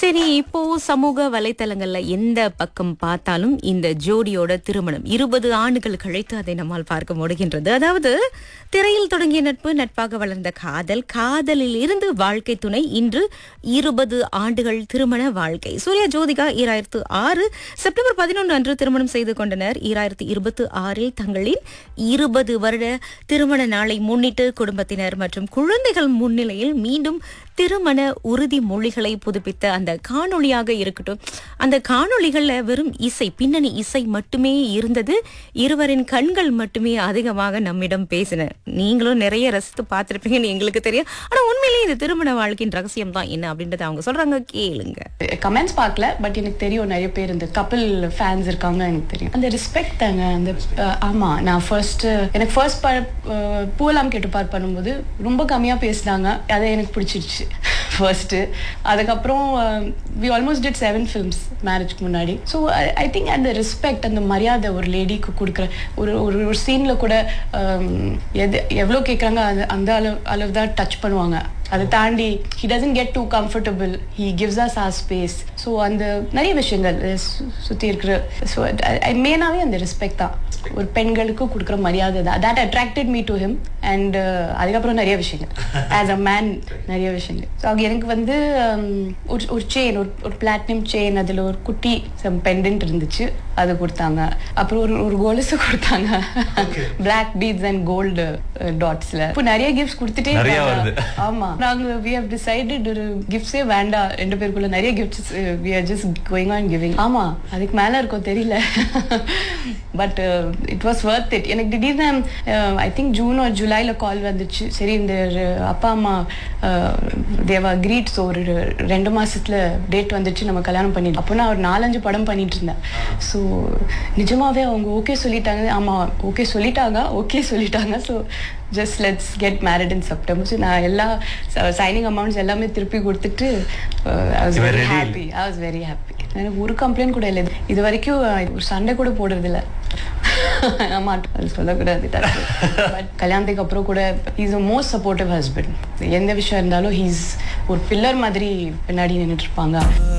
சரி இப்போ சமூக வலைத்தளங்கள்ல எந்த பக்கம் பார்த்தாலும் இந்த ஜோடியோட திருமணம் இருபது ஆண்டுகள் கழித்து அதை நம்மால் பார்க்க முடிகின்றது அதாவது திரையில் தொடங்கிய நட்பு நட்பாக வளர்ந்த காதல் காதலில் இருந்து வாழ்க்கை துணை இன்று இருபது ஆண்டுகள் திருமண வாழ்க்கை சூர்யா ஜோதிகா ஈராயிரத்து ஆறு செப்டம்பர் பதினொன்று அன்று திருமணம் செய்து கொண்டனர் ஈராயிரத்து இருபத்தி ஆறில் தங்களின் இருபது வருட திருமண நாளை முன்னிட்டு குடும்பத்தினர் மற்றும் குழந்தைகள் முன்னிலையில் மீண்டும் திருமண உறுதிமொழிகளை புதுப்பித்த அந்த காணொளியாக இருக்கட்டும் அந்த காணொளிகள்ல வெறும் இசை பின்னணி இசை மட்டுமே இருந்தது இருவரின் கண்கள் மட்டுமே அதிகமாக நம்மிடம் பேசின நீங்களும் நிறைய ரசித்து பார்த்திருப்பீங்கன்னு எங்களுக்கு தெரியும் ஆனா உண்மையிலேயே இந்த திருமண வாழ்க்கையின் ரகசியம் தான் என்ன அப்படின்றத அவங்க சொல்றாங்க கேளுங்க கமெண்ட்ஸ் பார்க்கல பட் எனக்கு தெரியும் நிறைய பேர் இந்த கப்பல் ஃபேன்ஸ் இருக்காங்க எனக்கு தெரியும் அந்த ரெஸ்பெக்ட் தாங்க அந்த அஹ், ஆமா நான் ஃபர்ஸ்ட் எனக்கு ஃபர்ஸ்ட் பூலாம் கேட்டு பார் பண்ணும்போது ரொம்ப கம்மியா பேசினாங்க அதை எனக்கு பிடிச்சிருச்சு ஃபர்ஸ்ட் அதுக்கப்புறம் we almost did seven films மேரேஜ்க்கு முன்னாடி ஸோ ஐ திங்க் அந்த ரெஸ்பெக்ட் அந்த மரியாதை ஒரு லேடிக்கு கொடுக்குற ஒரு ஒரு ஒரு சீனில் கூட um, எது எவ்வளோ கேட்குறாங்க அது அந்த அளவு அளவு தான் டச் பண்ணுவாங்க அதை தாண்டி he doesn't get too comfortable he gives us our space so அந்த நிறைய விஷயங்கள் சுற்றி இருக்கிற ஸோ மெயினாகவே அந்த ரெஸ்பெக்ட் தான் ஒரு பெண்களுக்கு கொடுக்குற மரியாதை தான் that attracted me to him and அதுக்கப்புறம் நிறைய விஷயங்கள் ஆஸ் அ மேன் நிறைய விஷயங்கள் ஸோ அவங்க எனக்கு வந்து um, ஒரு ஒரு செயின் ஒரு ஒரு பிளாட்டினம் செயின் அதில் ஒரு குட்டி சம் பெண்டன்ட் இருந்துச்சு அது கொடுத்தாங்க அப்புறம் ஒரு ஒரு கொலுசு கொடுத்தாங்க பிளாக் பீட்ஸ் அண்ட் கோல்டு டாட்ஸ்ல இப்போ நிறைய கிஃப்ட்ஸ் கொடுத்துட்டே நிறைய இருக்காங்க. வருது. ஆமா நாங்க வி ஹவ் டிசைடட் ஒரு கிஃப்ட்ஸே வேண்டாம் ரெண்டு பேருக்குள்ள நிறைய gifts we are just going on giving ஆமா அதுக்கு மேல இருக்கும் தெரியல but it was worth it எனக்கு திடீர்னு ஐ திங்க் ஜூன் ஒரு ஜூலைல கால் வந்துச்சு சரி இந்த ஒரு அப்பா அம்மா தேவா கிரீட் ஸோ ஒரு ரெண்டு மாசத்துல டேட் வந்துச்சு நம்ம கல்யாணம் பண்ணி அப்போ நான் ஒரு நாலஞ்சு படம் பண்ணிட்டு இருந்தேன் ஸோ நிஜமாவே அவங்க ஓகே சொல்லிட்டாங்க ஆமா ஓகே சொல்லிட்டாங்க ஓகே சொல்லிட்டாங்க so just let's get married in September so நான் எல்லா சைனிங் அமௌண்ட்ஸ் எல்லாமே திருப்பி கொடுத்துட்டு I was You were very ready. Happy I was very happy எனக்கு ஒரு கம்ப்ளைண்ட் கூட இல்லை இது வரைக்கும் அஹ், ஒரு சண்டை கூட போடுறது இல்லை ஆமா அது சொல்லக்கூடாது பட் கல்யாணத்துக்கு அப்புறம் கூட is a most supportive husband எந்த விஷயம் இருந்தாலும் ஹீஸ் ஒரு பில்லர் மாதிரி பின்னாடி நின்றுட்டு இருப்பாங்க